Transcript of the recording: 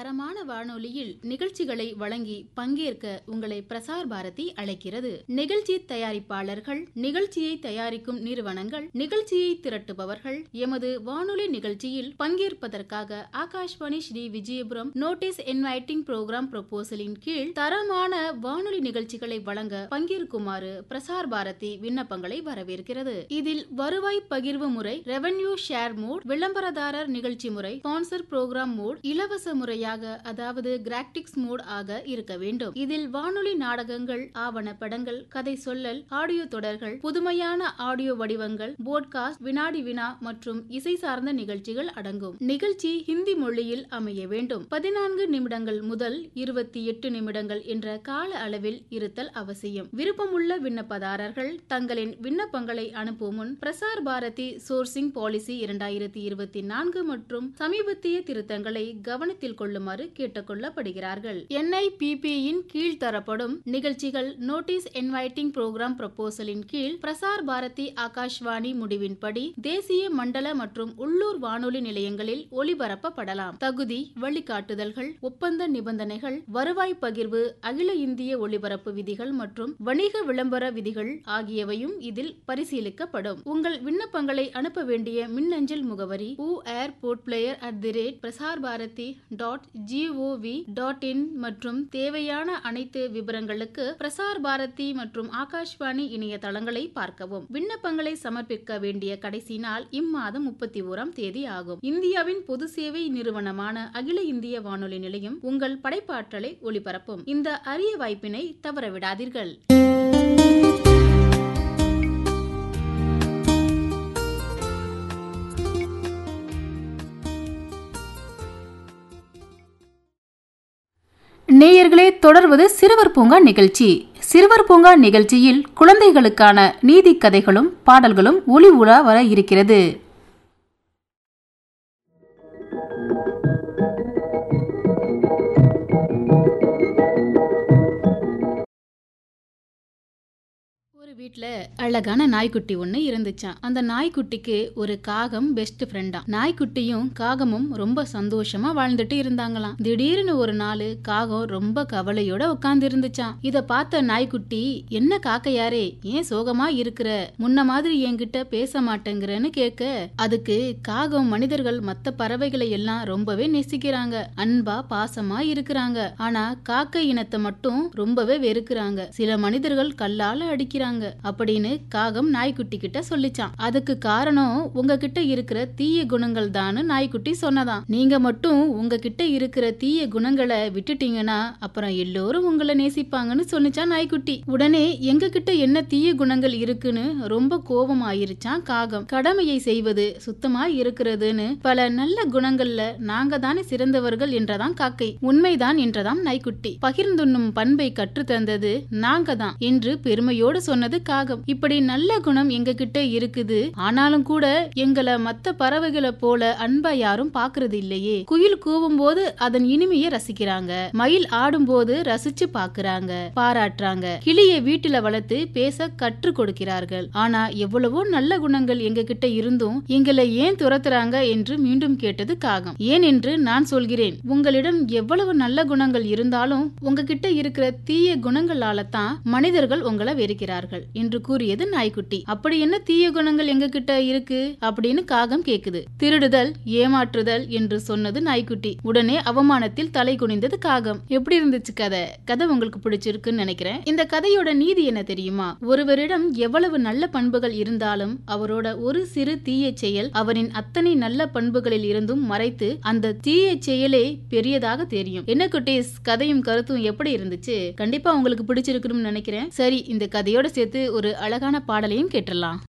தரமான வானொலியில் நிகழ்ச்சிகளை வழங்கி பங்கேற்க உங்களை பிரசார் பாரதி அழைக்கிறது நிகழ்ச்சி தயாரிப்பாளர்கள் நிகழ்ச்சியை தயாரிக்கும் நிறுவனங்கள் நிகழ்ச்சியை திரட்டுபவர்கள் எமது வானொலி நிகழ்ச்சியில் பங்கேற்பதற்காக Akashvani Shri Vijayapuram notice inviting programme ப்ரொபோசலின் கீழ் தரமான வானொலி நிகழ்ச்சிகளை வழங்க பங்கேற்குமாறு பிரசார் பாரதி விண்ணப்பங்களை வரவேற்கிறது இதில் வருவாய் பகிர்வு முறை ரெவென்யூ ஷேர் மோட் விளம்பரதாரர் நிகழ்ச்சி முறை ஸ்பான்சர் புரோகிராம் மோட் இலவச முறையாக அதாவது கிராக்டிக்ஸ் மோட் ஆக இருக்க வேண்டும் இதில் வானொலி நாடகங்கள் ஆவண படங்கள் கதை சொல்லல் ஆடியோ தொடர்கள் புதுமையான ஆடியோ வடிவங்கள் போட்காஸ்ட் வினாடி வினா மற்றும் இசை சார்ந்த நிகழ்ச்சிகள் அடங்கும் நிகழ்ச்சி ஹிந்தி மொழியில் அமைய வேண்டும் பதினான்கு நிமிடங்கள் முதல் இருபத்தி எட்டு நிமிடங்கள் என்ற கால அளவில் இருத்தல் அவசியம் விருப்பமுள்ள விண்ணப்பதாரர்கள் தங்களின் விண்ணப்பங்களை அனுப்பும் முன் பிரசார் பாரதி சோர்சிங் பாலிசி இரண்டாயிரத்தி இருபத்தி நான்கு மற்றும் சமீபத்திய திருத்தங்களை கவனத்தில் கொள்ளுமாறு கேட்டுக்கொள்ளப்படுகிறார்கள் என்ஐபிபியின் கீழ் தரப்படும் நிகழ்ச்சிகள் நோட்டீஸ் இன்வைட்டிங் புரோகிராம் ப்ரொபோசலின் கீழ் பிரசார் பாரதி ஆகாஷ்வாணி முடிவின்படி தேசிய மண்டல மற்றும் உள்ளூர் வானொலி நிலையங்களில் ஒளிபரப்பப்படலாம் தகுதி வழிகாட்டுதல்கள் ஒப்பந்த நிபந்தனைகள் வருவாய் பகிர்வு அகில இந்திய ஒளிபரப்பு விதிகள் மற்றும் வணிக விளம்பர விதிகள் ஆகியவையும் இதில் பரிசீலிக்கப்படும் உங்கள் விண்ணப்பங்களை அனுப்ப வேண்டிய மின்னஞ்சல் முகவரி ஊ air Port Blair at the rate Prasar Bharati dot G O V dot in மற்றும் தேவையான அனைத்து விவரங்களுக்கு பிரசார் பாரதி மற்றும் ஆகாஷ்வாணி இணையதளங்களை பார்க்கவும் விண்ணப்பங்களை சமர்ப்பிக்க வேண்டிய கடைசி நாள் இம்மாதம் முப்பத்தி ஓராம் தேதி ஆகும் இந்தியாவின் பொது சேவை நிறுவனமான அகில இந்திய வானொலி நிலையம் உங்கள் படைப்பாற்றலை ஒளிபரப்பும் இந்த அரிய வாய்ப்பினை தவறவிடாதீர்கள் நேயர்களே தொடர்வது சிறுவர் பூங்கா நிகழ்ச்சி சிறுவர் பூங்கா நிகழ்ச்சியில் குழந்தைகளுக்கான நீதி கதைகளும் பாடல்களும் ஒளி உலா வர இருக்கிறது ஒரு வீட்ல அழகான நாய்க்குட்டி ஒண்ணு இருந்துச்சாம் அந்த நாய்க்குட்டிக்கு ஒரு காகம் பெஸ்ட் ஃப்ரெண்டா நாய்க்குட்டியும் காகமும் ரொம்ப சந்தோஷமா வாழ்ந்துட்டு இருந்தாங்களாம் திடீர்னு ஒரு நாள் காகம் ரொம்ப கவலையோட உட்கார்ந்து இருந்துச்சாம் இத பார்த்த நாய்க்குட்டி என்ன காக்கையாரே ஏன் சோகமா இருக்கிற முன்ன மாதிரி என்கிட்ட பேச மாட்டேங்கிறன்னு கேட்க அதுக்கு காகம் மனிதர்கள் மத்த பறவைகளை எல்லாம் ரொம்பவே நேசிக்கிறாங்க அன்பா பாசமா இருக்கிறாங்க ஆனா காக்கை இனத்தை மட்டும் ரொம்பவே வெறுக்கிறாங்க சில மனிதர்கள் கல்லால அடிக்கிறாங்க அப்படின்னு காகம் நாய்க்குட்டி கிட்ட சொல்லிச்சான் அதுக்கு காரணம் உங்ககிட்ட இருக்கிற தீய குணங்கள் தான் நாய்க்குட்டி சொன்னதாம் நீங்க மட்டும் உங்ககிட்ட இருக்கிற தீய குணங்களை விட்டுட்டீங்கன்னா அப்புறம் எல்லோரும் உங்களை நேசிப்பாங்கன்னு சொன்னிச்சான் நாய்க்குட்டி உடனே எங்க கிட்ட என்ன தீய குணங்கள் இருக்குன்னு ரொம்ப கோபம் ஆயிருச்சான் காகம் கடமையை செய்வது சுத்தமா இருக்கிறதுன்னு பல நல்ல குணங்கள்ல நாங்க தானே சிறந்தவர்கள் என்றதான் காக்கை உண்மைதான் என்றதாம் நாய்க்குட்டி பகிர்ந்துண்ணும் பண்பை கற்று தந்தது நாங்க தான் என்று பெருமையோடு சொன்னது காகம் இப்படி நல்ல குணம் எங்க கிட்ட இருக்குது ஆனாலும் கூட எங்களை மத்த பறவைகளை போல அன்பா யாரும் பாக்குறது இல்லையே குயில் கூவும் போது அதன் இனிமையை ரசிக்கிறாங்க மயில் ஆடும் போது ரசிச்சு பாக்குறாங்க பாராட்டுறாங்க கிளியை வீட்டுல வளர்த்து பேச கற்றுக் கொடுக்கிறார்கள் ஆனா எவ்வளவோ நல்ல குணங்கள் எங்க கிட்ட இருந்தும் எங்களை ஏன் துரத்துறாங்க என்று மீண்டும் கேட்டது காகம் ஏன் என்று நான் சொல்கிறேன் உங்களிடம் எவ்வளவு நல்ல குணங்கள் இருந்தாலும் உங்ககிட்ட இருக்கிற தீய குணங்களால தான் மனிதர்கள் உங்களை வெறுக்கிறார்கள் என்று கூறியது நாய்க்குட்டி அப்படி என்ன தீய குணங்கள் எங்க கிட்ட இருக்கு அப்படின்னு காகம் கேக்குது திருடுதல் ஏமாற்றுதல் என்று சொன்னது நாய்க்குட்டி உடனே அவமானத்தில் தலை குனிந்தது காகம் எப்படி இருந்துச்சு கதை கதை உங்களுக்கு பிடிச்சிருக்குன்னு நினைக்கிறேன் இந்த கதையோட நீதி என்ன தெரியுமா ஒருவரிடம் எவ்வளவு நல்ல பண்புகள் இருந்தாலும் அவரோட ஒரு சிறு தீய செயல் அவரின் அத்தனை நல்ல பண்புகளில் இருந்தும் மறைத்து அந்த தீய செயலே பெரியதாக தெரியும் என்ன குட்டீஸ் கதையும் கருத்தும் எப்படி இருந்துச்சு கண்டிப்பா உங்களுக்கு பிடிச்சிருக்கணும்னு நினைக்கிறேன் சரி இந்த கதையோட சேர்த்து ஒரு அழகான பாடலையும் கேட்டுடலாம்